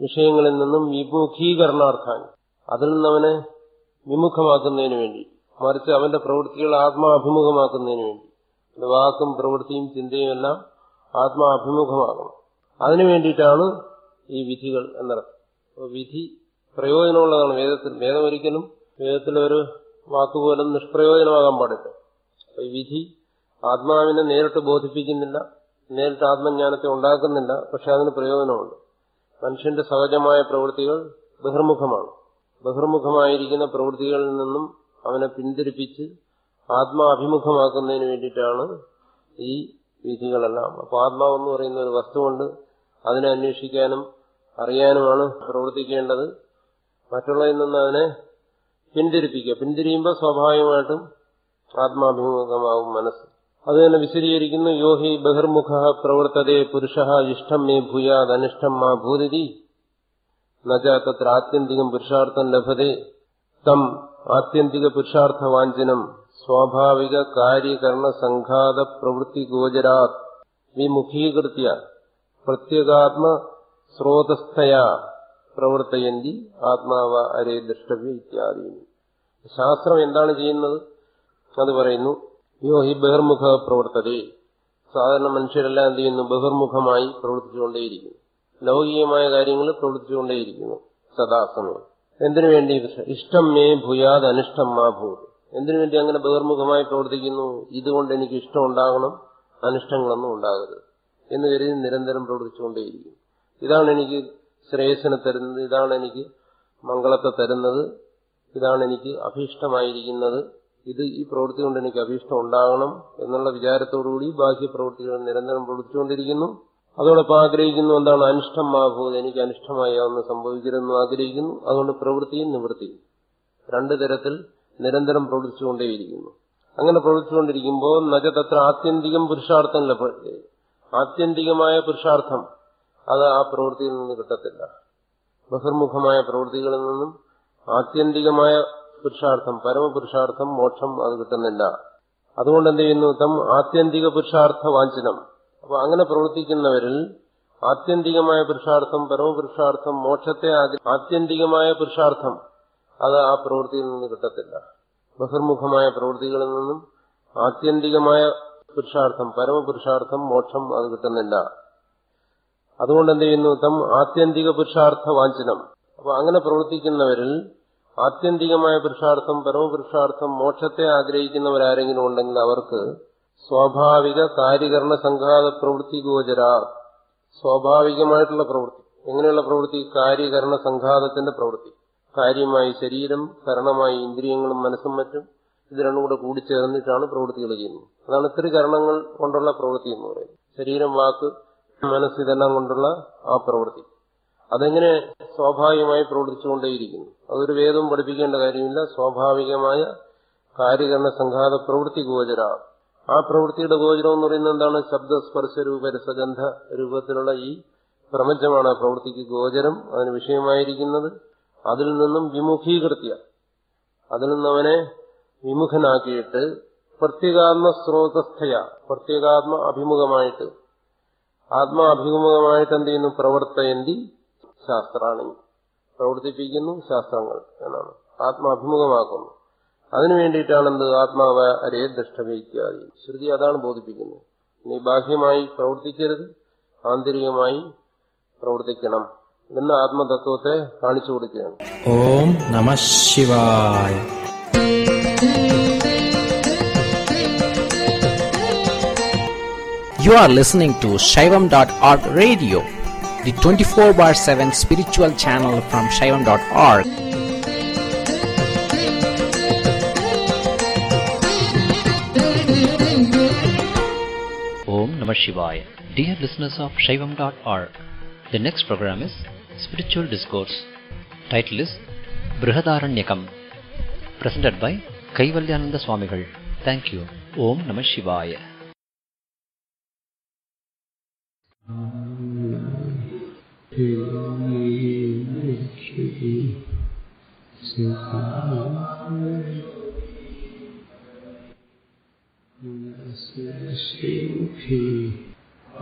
വിഷയങ്ങളിൽ നിന്നും വിമുഖീകരണാർത്ഥാൻ അതിൽ നിന്ന് അവനെ വിമുഖമാക്കുന്നതിന് വേണ്ടി മറിച്ച് അവന്റെ പ്രവൃത്തികൾ ആത്മാഭിമുഖമാക്കുന്നതിന് വേണ്ടി അവന്റെ വാക്കും പ്രവൃത്തിയും ചിന്തയും എല്ലാം ആത്മാഭിമുഖമാകണം അതിനു വേണ്ടിയിട്ടാണ് ഈ വിധികൾ എന്നർത്ഥം അപ്പോൾ വിധി പ്രയോജനമുള്ളതാണ് വേദത്തിൽ വേദം ഒരിക്കലും വേദത്തിലൊരു വാക്കുപോലും നിഷ്പ്രയോജനമാകാൻ പാടില്ല അപ്പൊ ഈ വിധി ആത്മാവിനെ നേരിട്ട് ബോധിപ്പിക്കുന്നില്ല നേരിട്ട് ആത്മജ്ഞാനത്തെ ഉണ്ടാക്കുന്നില്ല പക്ഷെ അതിന് പ്രയോജനമുണ്ട് മനുഷ്യന്റെ സഹജമായ പ്രവൃത്തികൾ ബഹിർമുഖമാണ് ബഹിർമുഖമായിരിക്കുന്ന പ്രവൃത്തികളിൽ നിന്നും അവനെ പിന്തിരിപ്പിച്ച് ആത്മാഭിമുഖമാക്കുന്നതിന് വേണ്ടിയിട്ടാണ് ഈ വിധികളെല്ലാം അപ്പൊ ആത്മാവെന്ന് പറയുന്ന ഒരു വസ്തുവുണ്ട് അതിനെ അന്വേഷിക്കാനും അറിയാനുമാണ് പ്രവർത്തിക്കേണ്ടത് മറ്റുള്ളതിൽ നിന്ന് അതിനെ പിന്തിരിപ്പിക്കുക പിന്തിരിയുമ്പോൾ സ്വാഭാവികമായിട്ടും ആത്മാഭിമുഖമാവും മനസ്സ് അത് തന്നെ വിശദീകരിക്കുന്നു യോഹി ബഹിർമുഖ പ്രവർത്തതേ പുരുഷ ഇഷ്ടം മേ ഭൂയാത് അനിഷ്ടം മാ ഭൂതിരി നജ തത്ര ആത്യന്തികം പുരുഷാർത്ഥം ലഭതേ തം ആത്യന്തിക പുരുഷാർത്ഥ വാഞ്ചനം സ്വാഭാവിക കാര്യകരണ സംഘാത പ്രവൃത്തി ഗോചരാത് വിമുഖീകൃത്യ പ്രത്യേകാത്മ സ്രോതസ്ഥയാ പ്രവർത്തയന്തി ആത്മാവ അരേ ദ്രഷ്ടവ്യ ഇത്യാദി ശാസ്ത്രം എന്താണ് ചെയ്യുന്നത് അത് പറയുന്നു യോ ഹി ബഹിർമുഖ പ്രവർത്തതേ സാധാരണ മനുഷ്യരെല്ലാം എന്ത് ചെയ്യുന്നു ബഹിർമുഖമായി പ്രവർത്തിച്ചുകൊണ്ടേയിരിക്കുന്നു ലൗകികമായ കാര്യങ്ങൾ പ്രവർത്തിച്ചുകൊണ്ടേയിരിക്കുന്നു സദാസമയം എന്തിനു വേണ്ടി ഇഷ്ടം മേ ഭൂയാത് അനിഷ്ടം മാ ഭൂത് എന്തിനു വേണ്ടി അങ്ങനെ ബഹിർമുഖമായി പ്രവർത്തിക്കുന്നു ഇതുകൊണ്ട് എനിക്ക് ഇഷ്ടം ഉണ്ടാകണം അനിഷ്ടങ്ങളൊന്നും ഉണ്ടാകരുത് എന്ന് കരുതി നിരന്തരം പ്രവർത്തിച്ചുകൊണ്ടേയിരിക്കും ഇതാണ് എനിക്ക് ശ്രേയസ്സിനെ തരുന്നത് ഇതാണ് എനിക്ക് മംഗളത്തെ തരുന്നത് ഇതാണ് എനിക്ക് അഭീഷ്ടമായിരിക്കുന്നത് ഇത് ഈ പ്രവൃത്തി കൊണ്ട് എനിക്ക് അഭീഷ്ടം ഉണ്ടാകണം എന്നുള്ള വിചാരത്തോടുകൂടി ബാഹ്യ പ്രവൃത്തികൾ നിരന്തരം പ്രവർത്തിച്ചുകൊണ്ടിരിക്കുന്നു അതോടൊപ്പം ആഗ്രഹിക്കുന്നു എന്താണ് അനിഷ്ടം മാഭൂത് എനിക്ക് അനിഷ്ടമായി ഒന്ന് സംഭവിക്കരുതെന്ന് ആഗ്രഹിക്കുന്നു അതുകൊണ്ട് പ്രവൃത്തിയും നിവൃത്തിയും രണ്ടു തരത്തിൽ നിരന്തരം പ്രവർത്തിച്ചുകൊണ്ടേയിരിക്കുന്നു അങ്ങനെ പ്രവർത്തിച്ചുകൊണ്ടിരിക്കുമ്പോൾ നജതത്ര ആത്യന്തികം പുരുഷാർത്ഥം ലഭ ആത്യന്തികമായ പുരുഷാർത്ഥം അത് ആ പ്രവൃത്തിയിൽ നിന്ന് കിട്ടത്തില്ല ബഹിർമുഖമായ പ്രവൃത്തികളിൽ നിന്നും ആത്യന്തികമായ പുരുഷാർത്ഥം പരമപുരുഷാർത്ഥം മോക്ഷം അത് കിട്ടുന്നില്ല അതുകൊണ്ട് എന്ത് ചെയ്യുന്നു തം ആത്യന്തിക പുരുഷാർത്ഥ വാഞ്ചനം അപ്പൊ അങ്ങനെ പ്രവർത്തിക്കുന്നവരിൽ ആത്യന്തികമായ പുരുഷാർത്ഥം പരമപുരുഷാർത്ഥം മോക്ഷത്തെ ആത്യന്തികമായ പുരുഷാർത്ഥം അത് ആ പ്രവൃത്തിയിൽ നിന്ന് കിട്ടത്തില്ല ബഹിർമുഖമായ പ്രവൃത്തികളിൽ നിന്നും ആത്യന്തികമായ പുരുഷാർത്ഥം പരമപുരുഷാർത്ഥം മോക്ഷം അത് കിട്ടുന്നില്ല അതുകൊണ്ട് എന്ത് ചെയ്യുന്നു തം ആത്യന്തിക പുരുഷാർത്ഥ വാഞ്ചനം അപ്പൊ അങ്ങനെ പ്രവർത്തിക്കുന്നവരിൽ ആത്യന്തികമായ പുരുഷാർത്ഥം പരമപുരുഷാർത്ഥം മോക്ഷത്തെ ആഗ്രഹിക്കുന്നവരാരെങ്കിലും ഉണ്ടെങ്കിൽ അവർക്ക് സ്വാഭാവിക കാര്യകരണ സംഘാത പ്രവൃത്തി ഗോചര സ്വാഭാവികമായിട്ടുള്ള പ്രവൃത്തി എങ്ങനെയുള്ള പ്രവൃത്തി കാര്യകരണ സംഘാതത്തിന്റെ പ്രവൃത്തി കാര്യമായി ശരീരം കരണമായി ഇന്ദ്രിയങ്ങളും മനസ്സും മറ്റും ഇത് രണ്ടും കൂടെ കൂടിച്ചേർന്നിട്ടാണ് പ്രവൃത്തികൾ ചെയ്യുന്നത് അതാണ് ത്രികരണങ്ങൾ കൊണ്ടുള്ള പ്രവൃത്തി എന്ന് പറയുന്നത് ശരീരം വാക്ക് മനസ്സ് ഇതെല്ലാം കൊണ്ടുള്ള ആ പ്രവൃത്തി അതെങ്ങനെ സ്വാഭാവികമായി പ്രവർത്തിച്ചുകൊണ്ടേയിരിക്കുന്നു അതൊരു വേദവും പഠിപ്പിക്കേണ്ട കാര്യമില്ല സ്വാഭാവികമായ കാര്യകരണ സംഘാത പ്രവൃത്തി ഗോചര ആ പ്രവൃത്തിയുടെ ഗോചരം എന്ന് പറയുന്നത് എന്താണ് ശബ്ദസ്പർശ രൂപ രസഗന്ധ രൂപത്തിലുള്ള ഈ പ്രപഞ്ചമാണ് ആ പ്രവൃത്തിക്ക് ഗോചരം അതിന് വിഷയമായിരിക്കുന്നത് അതിൽ നിന്നും വിമുഖീകൃത്യ അതിൽ നിന്നവനെ വിമുഖനാക്കിയിട്ട് പ്രത്യേകാത്മ സ്രോതസ്ഥയ പ്രത്യേകാത്മ അഭിമുഖമായിട്ട് ആത്മാഭിമുഖമായിട്ട് എന്ത് ചെയ്യുന്നു പ്രവർത്തയന്തി ശാസ്ത്രാണി പ്രവർത്തിപ്പിക്കുന്നു ശാസ്ത്രങ്ങൾ എന്നാണ് ആത്മാഭിമുഖമാക്കുന്നു അതിനു വേണ്ടിയിട്ടാണ് എന്ത് ആത്മാവ അരേ ദൃഷ്ടവൈത്യാദി ശ്രുതി അതാണ് ബോധിപ്പിക്കുന്നത് നീ ബാഹ്യമായി പ്രവർത്തിക്കരുത് ആന്തരികമായി പ്രവർത്തിക്കണം എന്ന് ആത്മതത്വത്തെ കാണിച്ചു കൊടുക്കുകയാണ് ഓം നമ ശിവായ You are listening to Shaivam.org radio, the 24 bar 7 spiritual channel from Shaivam.org. Om Namah Shivaya. Dear listeners of Shaivam.org, the next program is Spiritual Discourse. Title is Brihadaranyakam. Presented by Kaivalyananda Swamigal. Thank you. Om Namah Shivaya. Shri